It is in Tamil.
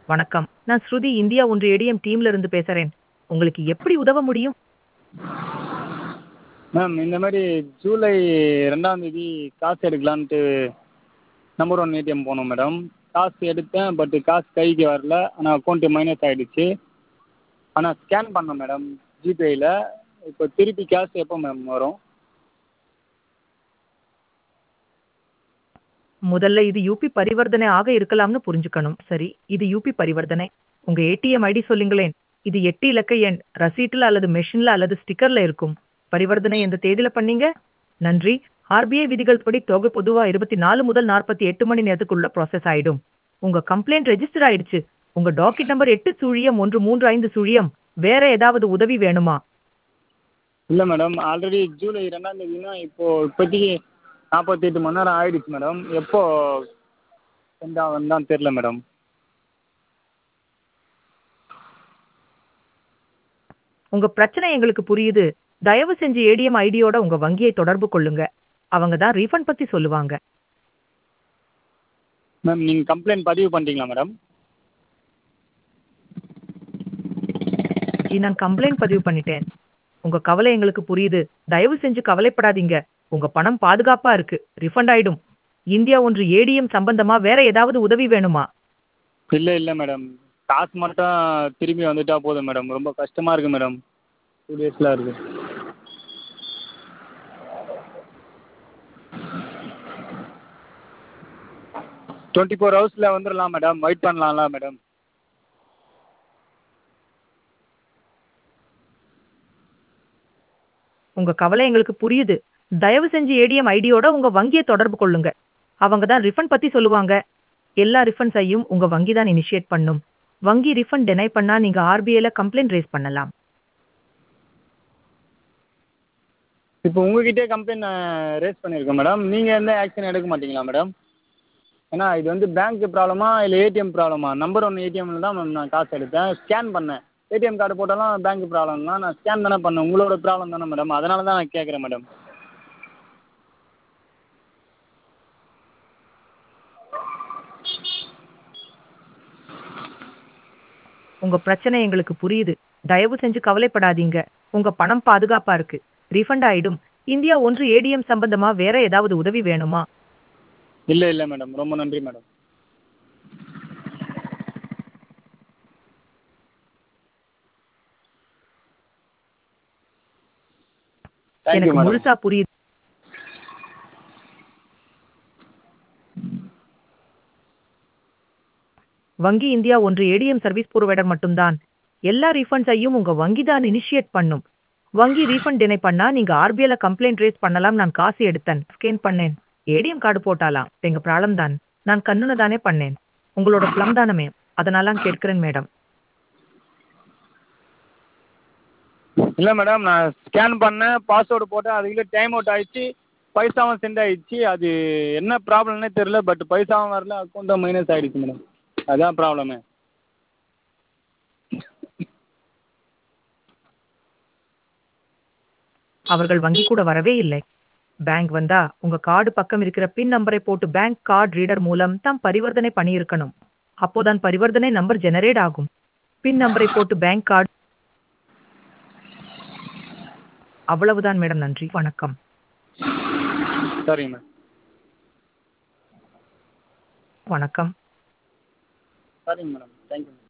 வணக்கம் நான் ஸ்ருதி இந்தியா ஒன்று ஏடிஎம் டீம்ல இருந்து பேசுறேன் உங்களுக்கு எப்படி உதவ முடியும் மேம் இந்த மாதிரி ஜூலை ரெண்டாம் தேதி காசு எடுக்கலான்ட்டு நம்பர் ஒன் ஏடிஎம் போனோம் மேடம் காசு எடுத்தேன் பட் காசு கைக்கு வரல ஆனால் அக்கௌண்ட்டு மைனஸ் ஆகிடுச்சு ஆனால் ஸ்கேன் பண்ணேன் மேடம் ஜிபேயில் இப்போ திருப்பி கேஷ் எப்போ மேம் வரும் முதல்ல இது யூபி பரிவர்த்தனை ஆக இருக்கலாம்னு புரிஞ்சுக்கணும் சரி இது யூபி பரிவர்த்தனை உங்க ஏடிஎம் ஐடி சொல்லுங்களேன் இது எட்டு இலக்க எண் ரசீட்டுல அல்லது மெஷின்ல அல்லது ஸ்டிக்கர்ல இருக்கும் பரிவர்த்தனை எந்த தேதியில பண்ணீங்க நன்றி ஆர்பிஐ விதிகள் படி தொகை பொதுவா இருபத்தி நாலு முதல் நாற்பத்தி எட்டு மணி நேரத்துக்குள்ள ப்ராசஸ் ஆயிடும் உங்க கம்ப்ளைண்ட் ரெஜிஸ்டர் ஆயிடுச்சு உங்க டாக்கெட் நம்பர் எட்டு சுழியம் ஒன்று மூன்று ஐந்து சுழியம் வேற ஏதாவது உதவி வேணுமா இல்லை மேடம் ஆல்ரெடி ஜூலை ரெண்டாம் தேதினா இப்போது இப்போதைக்கு நாற்பத்தெட்டு மணி நேரம் ஆயிடுச்சு மேடம் எப்போ சென்ட் ஆகும்னு தான் தெரில மேடம் உங்க பிரச்சனை எங்களுக்கு புரியுது தயவு செஞ்சு ஏடிஎம் ஐடியோட உங்க வங்கியை தொடர்பு கொள்ளுங்க அவங்க தான் ரீஃபண்ட் பத்தி சொல்லுவாங்க மேம் நீங்கள் கம்ப்ளைண்ட் பதிவு பண்ணிட்டீங்களா மேடம் ஜி நான் கம்ப்ளைண்ட் பதிவு பண்ணிட்டேன் உங்க கவலை எங்களுக்கு புரியுது தயவு செஞ்சு கவலைப்படாதீங்க உங்க பணம் பாதுகாப்பா இருக்கு ரிஃபண்ட் ஆயிடும் இந்தியா ஒன்று ஏடிஎம் சம்பந்தமா வேற ஏதாவது உதவி வேணுமா இல்லை இல்லை மேடம் காசு மட்டும் திரும்பி வந்துட்டா போதும் மேடம் ரொம்ப கஷ்டமாக இருக்குது மேடம் டூ டேஸில் இருக்குது டுவெண்ட்டி ஃபோர் ஹவர்ஸில் வந்துடலாம் மேடம் வெயிட் பண்ணலாம்ல மேடம் உங்க கவலை எங்களுக்கு புரியுது தயவு செஞ்சு ஏடிஎம் ஐடியோட உங்க வங்கியை தொடர்பு கொள்ளுங்க அவங்க தான் ரிஃபண்ட் பத்தி சொல்லுவாங்க எல்லா ரிஃபண்ட்ஸையும் உங்க வங்கி தான் இனிஷியேட் பண்ணும் வங்கி ரிஃபண்ட் டெனை பண்ணா நீங்க ஆர்பிஐல கம்ப்ளைண்ட் ரேஸ் பண்ணலாம் இப்போ உங்ககிட்டே கம்ப்ளைண்ட் ரேஸ் பண்ணியிருக்கேன் மேடம் நீங்கள் எந்த ஆக்ஷன் எடுக்க மாட்டீங்களா மேடம் ஏன்னா இது வந்து பேங்க் ப்ராப்ளமா இல்லை ஏடிஎம் ப்ராப்ளமா நம்பர் ஒன் ஏடிஎம்மில் தான் மேம் நான் காசு எடுத்தேன் ஸ்கேன் பண்ணேன் ஏடிஎம் கார்டு போட்டாலும் பேங்க் ப்ராப்ளம் தான் நான் ஸ்கேன் தானே பண்ணேன் உங்களோட ப்ராப்ளம் தானே மேடம் அதனால தான் நான் கேட்குறேன் மேடம் உங்க பிரச்சனை எங்களுக்கு புரியுது தயவு செஞ்சு கவலைப்படாதீங்க உங்க பணம் பாதுகாப்பா இருக்கு ரீஃபண்ட் ஆயிடும் இந்தியா ஒன்று ஏடிஎம் சம்பந்தமா வேற ஏதாவது உதவி வேணுமா இல்லை இல்லை மேடம் ரொம்ப நன்றி மேடம் தேங்க்யூ எனக்கு மேடம் முழுசா புரியுது வங்கி இந்தியா ஒன்று ஏடிஎம் சர்வீஸ் ப்ரொவைடர் மட்டும்தான் எல்லா ரீஃபண்ட்ஸையும் உங்க வங்கி தான் இனிஷியேட் பண்ணும் வங்கி ரீஃபண்ட் டினை பண்ணா நீங்க ஆர்பிஐல கம்ப்ளைண்ட் ரேஸ் பண்ணலாம் நான் காசு எடுத்தேன் ஸ்கேன் பண்ணேன் ஏடிஎம் கார்டு போட்டாலாம் எங்க ப்ராப்ளம் தான் நான் கண்ணுன தானே பண்ணேன் உங்களோட பிளம் தானே அதனால கேட்கிறேன் மேடம் இல்லை மேடம் நான் ஸ்கேன் பண்ணேன் பாஸ்வேர்டு போட்டேன் அதுக்குள்ளே டைம் அவுட் ஆயிடுச்சு பைசாவும் சென்ட் ஆயிடுச்சு அது என்ன ப்ராப்ளம்னே தெரில பட் பைசாவும் வரல அக்கௌண்ட்டும் மைனஸ் ஆயிடுச்சு மேடம் அதான் ப்ராப்ளமே அவர்கள் வங்கி கூட வரவே இல்லை பேங்க் வந்தா உங்க கார்டு பக்கம் இருக்கிற பின் நம்பரை போட்டு பேங்க் கார்டு ரீடர் மூலம் தான் பரிவர்த்தனை பண்ணியிருக்கணும் அப்போதான் பரிவர்த்தனை நம்பர் ஜெனரேட் ஆகும் பின் நம்பரை போட்டு பேங்க் கார்டு அவ்வளவுதான் மேடம் நன்றி வணக்கம் சரிங்க மேடம் வணக்கம் சரிங்க மேடம் தேங்க்யூ